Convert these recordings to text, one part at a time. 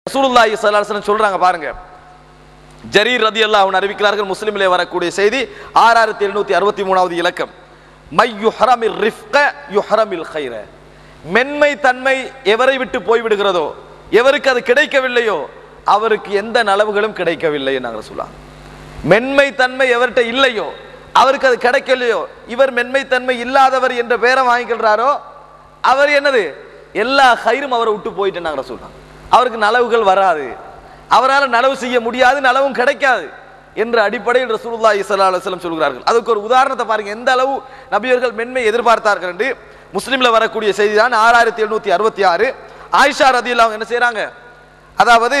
ரசூலுல்லாஹி ஸல்லல்லாஹு அலைஹி வஸல்லம் சொல்றாங்க பாருங்க ஜரீர் ரதியல்லாஹு அன்ஹு அறிவிக்கிறார்கள் முஸ்லிமிலே வரக்கூடிய செய்தி ஆறாயிரத்தி எழுநூத்தி அறுபத்தி மூணாவது இலக்கம் மை யுஹரமில் ரிஃப்க யுஹரமில் கைர மென்மை தன்மை எவரை விட்டு போய்விடுகிறதோ எவருக்கு அது கிடைக்கவில்லையோ அவருக்கு எந்த நலவுகளும் கிடைக்கவில்லை நாங்கள் சொல்லலாம் மென்மை தன்மை எவர்கிட்ட இல்லையோ அவருக்கு அது கிடைக்கலையோ இவர் மென்மை தன்மை இல்லாதவர் என்ற பேரை வாங்கிக்கிறாரோ அவர் என்னது எல்லா கயிறும் அவரை விட்டு போயிட்டு நாங்கள் சொல்றோம் அவருக்கு நலவுகள் வராது அவரால் நலவு செய்ய முடியாது நலவும் கிடைக்காது என்ற அடிப்படையில் ரசூலுல்லாஹி ஸல்லல்லாஹு அலைஹி வஸல்லம் சொல்கிறார்கள் அதுக்கு ஒரு உதாரணத்தை பாருங்க எந்த அளவு நபியர்கள் மென்மை எதிர்பார்த்தார்கள் என்று முஸ்லிம்ல வரக்கூடிய செய்தி தான் ஆறாயிரத்தி எழுநூத்தி அறுபத்தி ஆறு ஆயிஷா ரதியில் அவங்க என்ன செய்றாங்க அதாவது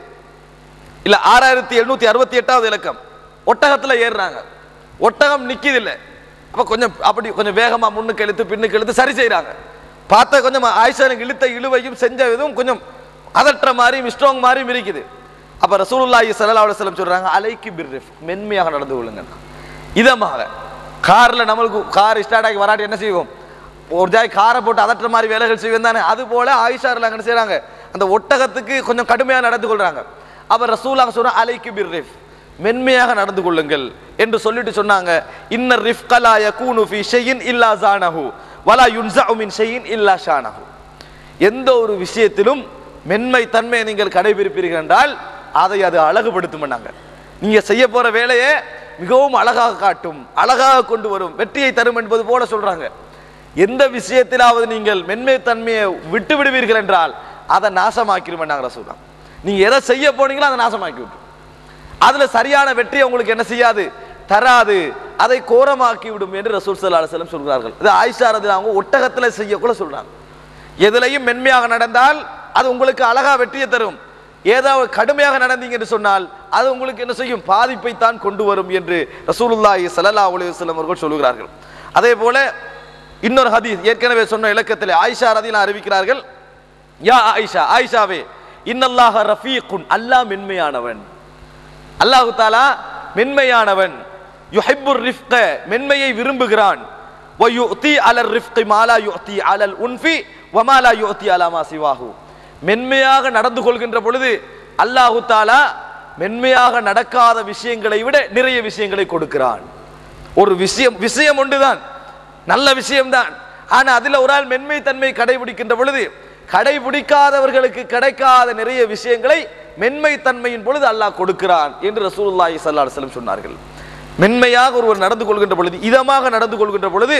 இல்ல ஆறாயிரத்தி எழுநூத்தி அறுபத்தி எட்டாவது இலக்கம் ஒட்டகத்துல ஏறுறாங்க ஒட்டகம் நிக்குது இல்ல அப்ப கொஞ்சம் அப்படி கொஞ்சம் வேகமா முன்னுக்கு இழுத்து பின்னுக்கு இழுத்து சரி செய்றாங்க பார்த்தா கொஞ்சம் ஆயிஷானுக்கு இழுத்த இழுவையும் செஞ்ச இதுவும் கொஞ்சம் அதற்ற மாதிரியும் ஸ்ட்ராங் மாதிரியும் இருக்குது அப்ப ரசூலுல்லாஹி ஸல்லல்லாஹு அலைஹி வஸல்லம் சொல்றாங்க அலைக்கு பிர்ரிஃப் மென்மையாக நடந்து கொள்ளுங்க இதமாக கார்ல நம்மளுக்கு கார் ஸ்டார்ட் ஆகி வராட்டி என்ன செய்வோம் ஒரு ஜாய் காரை போட்டு அதற்ற மாதிரி வேலைகள் செய்வோம் தானே அது போல ஆயிஷாரில் என்ன செய்றாங்க அந்த ஒட்டகத்துக்கு கொஞ்சம் கடுமையாக நடந்து கொள்றாங்க அவர் ரசூலாக சொல்ற அலைக்கு பிர்ரிஃப் மென்மையாக நடந்து கொள்ளுங்கள் என்று சொல்லிட்டு சொன்னாங்க இன்னர் ரிஃப்கலா யகூனு ஃபி ஷைஇன் இல்லா ஜானஹு வலா யுன்ஸஉ மின் ஷைஇன் இல்லா ஷானஹு எந்த ஒரு விஷயத்திலும் மென்மை தன்மையை நீங்கள் கடைபிடிப்பீர்கள் என்றால் அதை அது அழகுபடுத்தும் நீங்க செய்ய போற வேலையை மிகவும் அழகாக காட்டும் அழகாக கொண்டு வரும் வெற்றியை தரும் என்பது போல சொல்றாங்க எந்த விஷயத்திலாவது நீங்கள் மென்மை தன்மையை விட்டு விடுவீர்கள் என்றால் அதை நாசமாக்கிருமென்னாங்க சொல்றாங்க நீங்க எதை செய்ய போனீங்களோ அதை நாசமாக்கி விட்டு அதுல சரியான வெற்றியை உங்களுக்கு என்ன செய்யாது தராது அதை கோரமாக்கி விடும் என்று ரசூல் ஸல்லல்லாஹு அலைஹி வஸல்லம் சொல்கிறார்கள் இது ஆயிஷா ரதி அவங்க ஒட்டகத்துல செய்யக்கூட சொல்றாங்க எதுலையும் மென்மையாக நடந்தால் அது உங்களுக்கு அழகா வெற்றியை தரும் ஏதாவது கடுமையாக நடந்தீங்க என்று சொன்னால் அது உங்களுக்கு என்ன செய்யும் பாதிப்பை தான் கொண்டு வரும் என்று ரசூலுல்லாஹி ஸல்லல்லாஹு அலைஹி வஸல்லம் அவர்கள் சொல்கிறார்கள் அதே போல இன்னொரு ஹதீஸ் ஏற்கனவே சொன்ன இலக்கத்தில் ஆயிஷா ரதியில் அறிவிக்கிறார்கள் யா ஆயிஷா ஆயிஷாவே இன்னல்லாஹ ரஃபீக்குன் அல்லாஹ் மென்மையானவன் அல்லாஹு தாலா மென்மையானவன் யுஹிப்புர் ரிஃப்க மென்மையை விரும்புகிறான் வ யுத்தி அலர் ரிஃப்கி மாலா யுத்தி அலல் உன்ஃபி வமாலா யுத்தி அலாமா சிவாஹு மென்மையாக நடந்து கொள்கின்ற பொழுது அல்லாஹு தாலா மென்மையாக நடக்காத விஷயங்களை விட நிறைய விஷயங்களை கொடுக்கிறான் ஒரு விஷயம் விஷயம் ஒன்றுதான் நல்ல விஷயம்தான் ஆனா அதுல ஒரு ஆள் மென்மை தன்மை கடைபிடிக்கின்ற பொழுது கடைபிடிக்காதவர்களுக்கு கிடைக்காத நிறைய விஷயங்களை மென்மை தன்மையின் பொழுது அல்லாஹ் கொடுக்கிறான் என்று ரசூலுல்லாஹி ஸல்லல்லாஹு அலைஹி வஸல்லம் சொன்னார்கள் மென்மையாக ஒருவர் நடந்து கொள்கின்ற பொழுது இதமாக நடந்து கொள்கின்ற பொழுது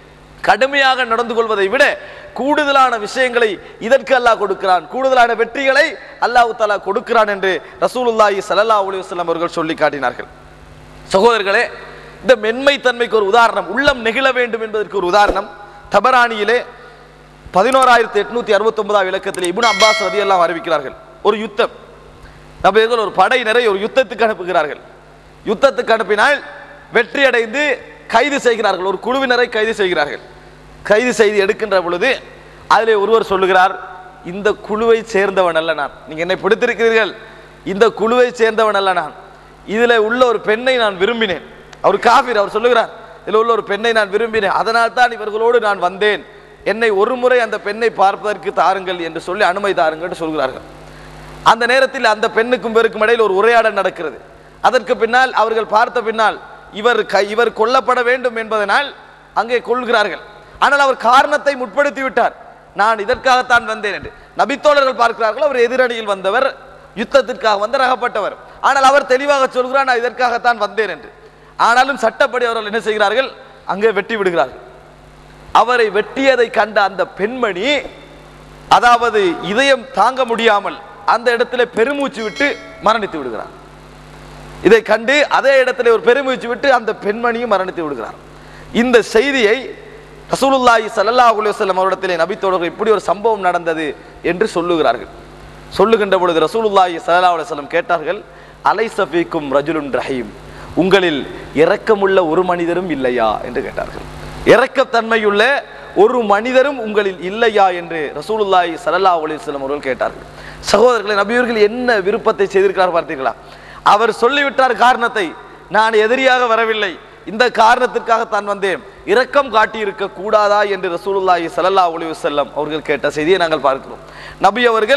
கடுமையாக நடந்து கொள்வதை விட கூடுதலான விஷயங்களை இதற்கு அல்லாஹ் கொடுக்கிறான் கூடுதலான வெற்றிகளை அல்லாஹ் தஆலா கொடுக்கிறான் என்று ரசூலுல்லாஹி ஸல்லல்லாஹு அலைஹி வஸல்லம் அவர்கள் சொல்லி காட்டினார்கள் சகோதரர்களே இந்த மென்மை தன்மைக்கு ஒரு உதாரணம் உள்ளம் நெகிழ வேண்டும் என்பதற்கு ஒரு உதாரணம் தபரானியிலே பதினோராயிரத்தி எட்நூத்தி அறுபத்தி ஒன்பதாம் இலக்கத்தில் இப்னு அப்பாஸ் ரதி எல்லாம் அறிவிக்கிறார்கள் ஒரு யுத்தம் நபியர்கள் ஒரு படையினரை ஒரு யுத்தத்துக்கு அனுப்புகிறார்கள் யுத்தத்துக்கு அனுப்பினால் வெற்றி அடைந்து கைது செய்கிறார்கள் ஒரு குழுவினரை கைது செய்கிறார்கள் கைது செய்து எடுக்கின்ற பொழுது அதிலே ஒருவர் சொல்லுகிறார் இந்த குழுவை சேர்ந்தவன் அல்ல நான் நீங்க என்னை பிடித்திருக்கிறீர்கள் இந்த குழுவை சேர்ந்தவன் அல்ல நான் இதுல உள்ள ஒரு பெண்ணை நான் விரும்பினேன் அவர் காபீர் அவர் சொல்லுகிறார் இதுல உள்ள ஒரு பெண்ணை நான் விரும்பினேன் அதனால் தான் இவர்களோடு நான் வந்தேன் என்னை ஒரு முறை அந்த பெண்ணை பார்ப்பதற்கு தாருங்கள் என்று சொல்லி அனுமதி தாருங்கள் என்று சொல்கிறார்கள் அந்த நேரத்தில் அந்த பெண்ணுக்கும் பெருக்கும் இடையில் ஒரு உரையாடல் நடக்கிறது அதற்கு பின்னால் அவர்கள் பார்த்த பின்னால் இவர் க- இவர் கொல்லப்பட வேண்டும் என்பதனால் அங்கே கொள்கிறார்கள் ஆனால் அவர் காரணத்தை முற்படுத்தி விட்டார் நான் இதற்காகத்தான் வந்தேன் என்று நபித்தோழர்கள் பார்க்கிறார்கள் அவர் எதிரணியில் வந்தவர் யுத்தத்திற்காக வந்த ரகப்பட்டவர் ஆனால் அவர் தெளிவாக சொல்கிறார் நான் இதற்காகத்தான் வந்தேன் என்று ஆனாலும் சட்டப்படி அவர்கள் என்ன செய்கிறார்கள் அங்கே வெட்டி விடுகிறார்கள் அவரை வெட்டியதை கண்ட அந்த பெண்மணி அதாவது இதயம் தாங்க முடியாமல் அந்த இடத்துல பெருமூச்சு விட்டு மரணித்து விடுகிறார் இதை கண்டு அதே இடத்துல ஒரு பெருமூச்சு விட்டு அந்த பெண்மணியும் மரணித்து விடுகிறார் இந்த செய்தியை ரசூலுல்லாஹி ஸல்லல்லாஹு அலைஹி வஸல்லம் அவரிடத்திலே நபித்தோழர்கள் இப்படி ஒரு சம்பவம் நடந்தது என்று சொல்லுகிறார்கள் சொல்லுகின்ற பொழுது ரசூலுல்லாஹி ஸல்லல்லாஹு அலைஹி வஸல்லம் கேட்டார்கள் அலைஸ ஃபீக்கும் ரஜுலுன் ரஹீம் உங்களில் இரக்கமுள்ள ஒரு மனிதரும் இல்லையா என்று கேட்டார்கள் இரக்கத்தன்மையுள்ள ஒரு மனிதரும் உங்களில் இல்லையா என்று ரசூலுல்லாஹி ஸல்லல்லாஹு அலைஹி வஸல்லம் அவர்கள் கேட்டார்கள் சகோதரர்களே நபியவர்கள் என்ன விருப்பத்தை செய்திருக்கிறார் பார்த்தீர்களா அவர் சொல்லிவிட்டார் காரணத்தை நான் எதிரியாக வரவில்லை இந்த காரணத்திற்காக தான் வந்தேன் இரக்கம் காட்டியிருக்க கூடாதா என்று ரசூலுல்லாஹி ஸல்லல்லாஹு அலைஹி வஸல்லம் அவர்கள் கேட்ட செய்தியை நாங்கள் பார்க்கிறோம் நபி அவர்கள்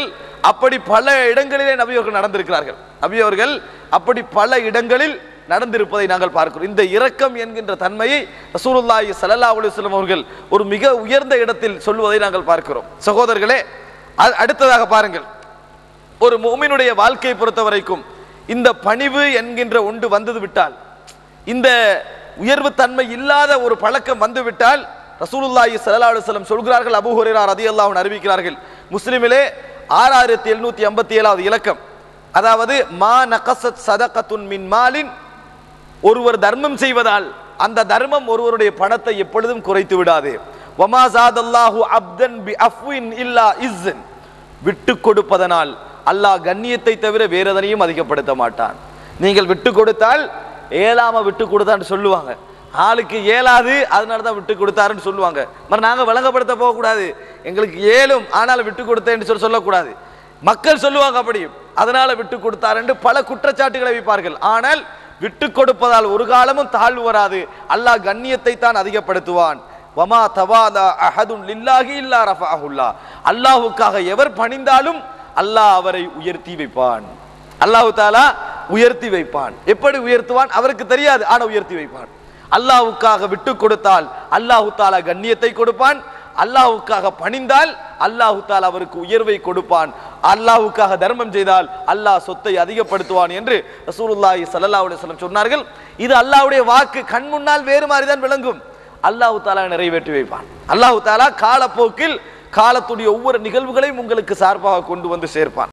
அப்படி பல இடங்களிலே நபி அவர்கள் நடந்திருக்கிறார்கள் நபி அவர்கள் அப்படி பல இடங்களில் நடந்திருப்பதை நாங்கள் பார்க்கிறோம் இந்த இரக்கம் என்கின்ற தன்மையை ரசூலுல்லாஹி ஸல்லல்லாஹு அலைஹி வஸல்லம் அவர்கள் ஒரு மிக உயர்ந்த இடத்தில் சொல்வதை நாங்கள் பார்க்கிறோம் சகோதரர்களே அ- அடுத்ததாக பாருங்கள் ஒரு முஃமினுடைய வாழ்க்கையை பொறுத்த வரைக்கும் இந்த பணிவு என்கின்ற ஒன்று வந்தது விட்டால் இந்த உயர்வு தன்மை இல்லாத ஒரு பழக்கம் வந்து விட்டால் ரசூலுல்லாஹி ஸல்லல்லாஹு அலைஹி வஸல்லம் சொல்கிறார்கள் அபூ ஹுரைரா ரலியல்லாஹு அன்ஹு அறிவிக்கிறார்கள் முஸ்லிமிலே ஆறாயிரத்தி எழுநூத்தி எண்பத்தி ஏழாவது இலக்கம் அதாவது மா நகசத் சதகத்துன் மின் மாலின் ஒருவர் தர்மம் செய்வதால் அந்த தர்மம் ஒருவருடைய பணத்தை எப்பொழுதும் குறைத்து விடாது வமா ஜாதல்லாஹு அப்தன் பி அஃப்வின் இல்லா இஸ்ஸன் விட்டு கொடுப்பதனால் அல்லாஹ் கண்ணியத்தை தவிர வேற எதனையும் அதிகப்படுத்த மாட்டான் நீங்கள் விட்டு கொடுத்தால் ஏழாம விட்டு கொடுத்தான்னு சொல்லுவாங்க ஆளுக்கு ஏலாது அதனால தான் விட்டு கொடுத்தாருன்னு சொல்லுவாங்க மறு நாங்க விளங்கப்படுத்த போகக்கூடாது எங்களுக்கு ஏலும் ஆனால் விட்டு கொடுத்தேன்னு சொல்லி சொல்லக்கூடாது மக்கள் சொல்லுவாங்க அப்படி அதனால விட்டு கொடுத்தார் என்று பல குற்றச்சாட்டுகளை வைப்பார்கள் ஆனால் விட்டு கொடுப்பதால் ஒரு காலமும் தாழ்வு வராது அல்லாஹ் கண்ணியத்தை தான் அதிகப்படுத்துவான் வமா தவாதா அஹதுன் லில்லாஹி இல்லா ரஃபஅஹுல்லா அல்லாஹ்வுக்காக எவர் பணிந்தாலும் அல்லாஹ் அவரை உயர்த்தி வைப்பான் அல்லாஹ் தாலா உயர்த்தி வைப்பான் எப்படி உயர்த்துவான் அவருக்கு தெரியாது ஆனா உயர்த்தி வைப்பான் அல்லாஹ்வுக்காக விட்டு கொடுத்தால் அல்லாஹு தாலா கண்ணியத்தை கொடுப்பான் அல்லாஹ்வுக்காக பணிந்தால் அல்லாஹு தாலா அவருக்கு உயர்வை கொடுப்பான் அல்லாஹ்வுக்காக தர்மம் செய்தால் அல்லாஹ் சொத்தை அதிகப்படுத்துவான் என்று ரசூலுல்லாஹி ஸல்லல்லாஹு அலைஹி வஸல்லம் சொன்னார்கள் இது அல்லாஹ்வுடைய வாக்கு கண் முன்னால் வேறு மாதிரி தான் விளங்கும் அல்லாஹு தாலா நிறைவேற்றி வைப்பான் அல்லாஹு தாலா காலப்போக்கில் காலத்துடைய ஒவ்வொரு நிகழ்வுகளையும் உங்களுக்கு சார்பாக கொண்டு வந்து சேர்ப்பான்